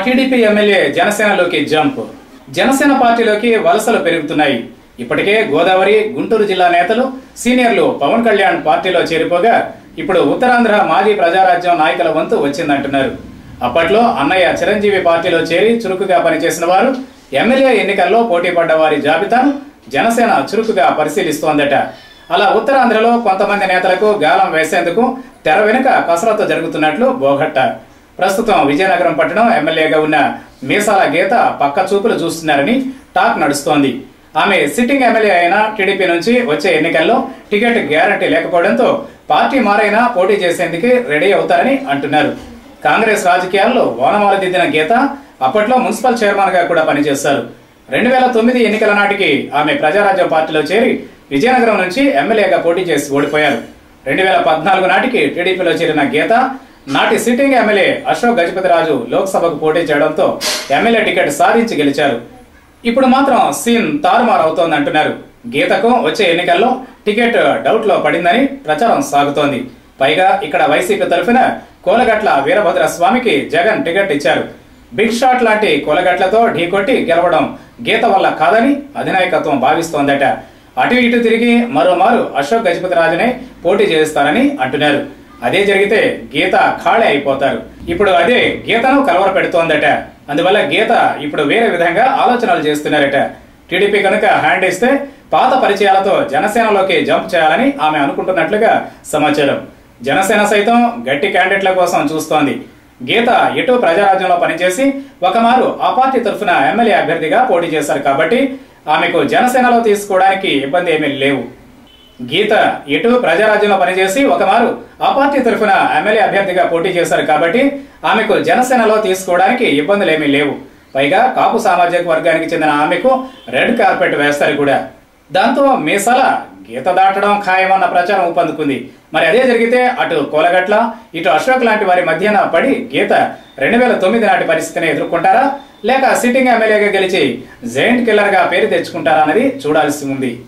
TDP MLA జనసేనలోకి jump Janasena పార్టీలోకి వలసలు పెరుగుతున్నాయి ఇప్పటికే గోదావరి గుంటూరు జిల్లా నేతలు సీనియర్లు పవన్ కళ్యాణ్ పార్టీలో చేరిపోగా ఇప్పుడు ఉత్తరాంధ్ర మాజీ ప్రజారాజ్యం నాయకుల వంతు వచ్చిందంటున్నారు అప్పట్లో అన్నయ్య చిరంజీవి పార్టీలో చేరి చురుకుగా పనిచేసిన వారు ఎమ్మెల్యే ఎన్నికల్లో పోటీ పడ్డ వారి జాబితాను జనసేన చురుకుగా పరిశీలిస్తోందట అలా ఉత్తరాంధ్రలో కొంతమంది నేతలకు గాలం వేసేందుకు తెర వెనుక కసరత్తు జరుగుతున్నట్లు బోగట్ట ప్రస్తుతం విజయనగరం పట్టణం ఎమ్మెల్యేగా ఉన్న మీసాల గీత పక్క చూపులు చూస్తున్నారని టాక్ నడుస్తోంది ఆమె సిట్టింగ్ ఎమ్మెల్యే అయిన టీడీపీ నుంచి వచ్చే ఎన్నికల్లో టికెట్ గ్యారంటీ లేకపోవడంతో పార్టీ మారైనా పోటీ చేసేందుకు రెడీ అవుతారని అంటున్నారు కాంగ్రెస్ రాజకీయాల్లో ఓనమాల దిద్దిన గీత అప్పట్లో మున్సిపల్ చైర్మన్ గా కూడా పనిచేశారు రెండు వేల తొమ్మిది ఎన్నికల నాటికి ఆమె ప్రజారాజ్యం పార్టీలో చేరి విజయనగరం నుంచి ఎమ్మెల్యేగా పోటీ చేసి ఓడిపోయారు రెండు వేల పద్నాలుగు నాటికి టీడీపీలో చేరిన గీత నాటి సిట్టింగ్ ఎమ్మెల్యే అశోక్ గజపతిరాజు లోక్సభకు పోటీ చేయడంతో ఎమ్మెల్యే టికెట్ సాధించి గెలిచారు ఇప్పుడు మాత్రం సీన్ తారుమారు అవుతోంది అంటున్నారు గీతకు వచ్చే ఎన్నికల్లో టికెట్ డౌట్ లో పడిందని ప్రచారం సాగుతోంది పైగా ఇక్కడ వైసీపీ తరఫున కోలగట్ల వీరభద్ర స్వామికి జగన్ టికెట్ ఇచ్చారు బిగ్ షాట్ లాంటి కోలగట్లతో ఢీకొట్టి గెలవడం గీత వల్ల కాదని అధినాయకత్వం భావిస్తోందట అటు ఇటు తిరిగి మరోమారు అశోక్ గజపతిరాజునే పోటీ చేస్తారని అంటున్నారు అదే జరిగితే గీత ఖాళీ అయిపోతారు ఇప్పుడు అదే గీతను కలవర పెడుతోందట అందువల్ల గీత ఇప్పుడు వేరే విధంగా ఆలోచనలు చేస్తున్నారట టీడీపీ కనుక హ్యాండ్ ఇస్తే పాత పరిచయాలతో జనసేనలోకి జంప్ చేయాలని ఆమె అనుకుంటున్నట్లుగా సమాచారం జనసేన సైతం గట్టి క్యాండిడేట్ల కోసం చూస్తోంది గీత ఎటు ప్రజారాజ్యంలో పనిచేసి ఒకమారు ఆ పార్టీ తరఫున ఎమ్మెల్యే అభ్యర్థిగా పోటీ చేశారు కాబట్టి ఆమెకు జనసేనలో తీసుకోవడానికి ఇబ్బంది ఏమీ లేవు గీత ఎటు ప్రజారాజ్యంలో పనిచేసి ఒకమారు ఆ పార్టీ తరఫున ఎమ్మెల్యే అభ్యర్థిగా పోటీ చేశారు కాబట్టి ఆమెకు జనసేనలో తీసుకోవడానికి ఇబ్బందులు ఏమీ లేవు పైగా కాపు సామాజిక వర్గానికి చెందిన ఆమెకు రెడ్ కార్పెట్ వేస్తారు కూడా దాంతో మీసాల గీత దాటడం ఖాయమన్న ప్రచారం ఊపందుకుంది మరి అదే జరిగితే అటు కోలగట్ల ఇటు అశోక్ లాంటి వారి మధ్యన పడి గీత రెండు వేల తొమ్మిది నాటి పరిస్థితిని ఎదుర్కొంటారా లేక సిట్టింగ్ ఎమ్మెల్యేగా గెలిచి జైంట్ కిల్లర్ గా పేరు తెచ్చుకుంటారా అన్నది చూడాల్సి ఉంది